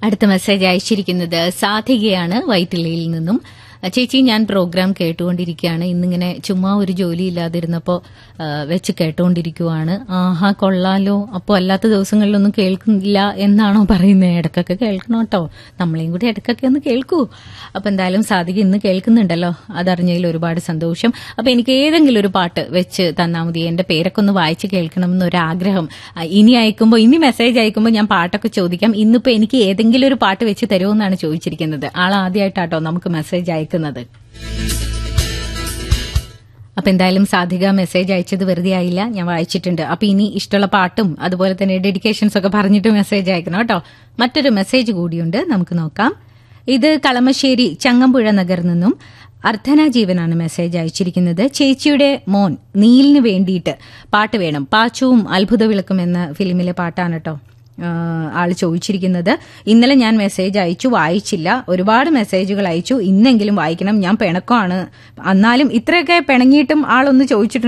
അടുത്ത മെസ്സേജ് അയച്ചിരിക്കുന്നത് സാധികയാണ് വൈറ്റിലയിൽ നിന്നും ചേച്ചി ഞാൻ പ്രോഗ്രാം കേട്ടുകൊണ്ടിരിക്കുകയാണ് ഇന്നിങ്ങനെ ചുമ്മാ ഒരു ജോലി ഇല്ലാതിരുന്നപ്പോ ആ, വെച്ച് കേട്ടുകൊണ്ടിരിക്കുവാണ് ആഹാ കൊള്ളാലോ അപ്പോൾ അല്ലാത്ത ദിവസങ്ങളിലൊന്നും കേൾക്കുന്നില്ല എന്നാണോ പറയുന്നത് ഇടക്കൊക്കെ കേൾക്കണം കേട്ടോ നമ്മളെയും കൂടി ഇടക്കൊക്കെ ഒന്ന് കേൾക്കൂ അപ്പൊ എന്തായാലും സാധിക ഇന്ന് കേൾക്കുന്നുണ്ടല്ലോ അതറിഞ്ഞതിൽ ഒരുപാട് സന്തോഷം അപ്പൊ എനിക്ക് ഏതെങ്കിലും ഒരു പാട്ട് വെച്ച് തന്നാൽ മതി എന്റെ പേരൊക്കെ ഒന്ന് വായിച്ച് കേൾക്കണം എന്നൊരു ആഗ്രഹം ആ, ഇനി അയക്കുമ്പോൾ ഇനി മെസ്സേജ് അയക്കുമ്പോൾ ഞാൻ പാട്ടൊക്കെ ചോദിക്കാം ഇന്നിപ്പോ എനിക്ക് ഏതെങ്കിലും ഒരു പാട്ട് വെച്ച് തരുമോ എന്നാണ് ചോദിച്ചിരിക്കുന്നത് ആൾ ആദ്യമായിട്ടാട്ടോ നമുക്ക് മെസ്സേജ് അയക്കുന്നത് അപ്പൊ എന്തായാലും സാധിക മെസ്സേജ് അയച്ചത് വെറുതെ ആയില്ല ഞാൻ വായിച്ചിട്ടുണ്ട് അപ്പൊ ഇനി ഇഷ്ടമുള്ള പാട്ടും അതുപോലെ തന്നെ ഡെഡിക്കേഷൻസ് ഒക്കെ പറഞ്ഞിട്ട് മെസ്സേജ് അയക്കണം കേട്ടോ മറ്റൊരു മെസ്സേജ് കൂടിയുണ്ട് നമുക്ക് നോക്കാം ഇത് കളമശ്ശേരി ചങ്ങമ്പുഴ നഗറിൽ നിന്നും അർദ്ധന ജീവനാണ് മെസ്സേജ് അയച്ചിരിക്കുന്നത് ചേച്ചിയുടെ മോൻ നീലിന് വേണ്ടിയിട്ട് പാട്ട് വേണം പാച്ചുവും അത്ഭുത വിളക്കും എന്ന ഫിലിമിലെ പാട്ടാണ് കേട്ടോ ആഹ് ആള് ചോദിച്ചിരിക്കുന്നത് ഇന്നലെ ഞാൻ മെസ്സേജ് അയച്ചു വായിച്ചില്ല ഒരുപാട് മെസ്സേജുകൾ അയച്ചു ഇന്നെങ്കിലും വായിക്കണം ഞാൻ പിണക്കമാണ് എന്നാലും ഇത്രയൊക്കെ പിണങ്ങിയിട്ടും ആളൊന്ന് ചോദിച്ചിട്ടുണ്ട്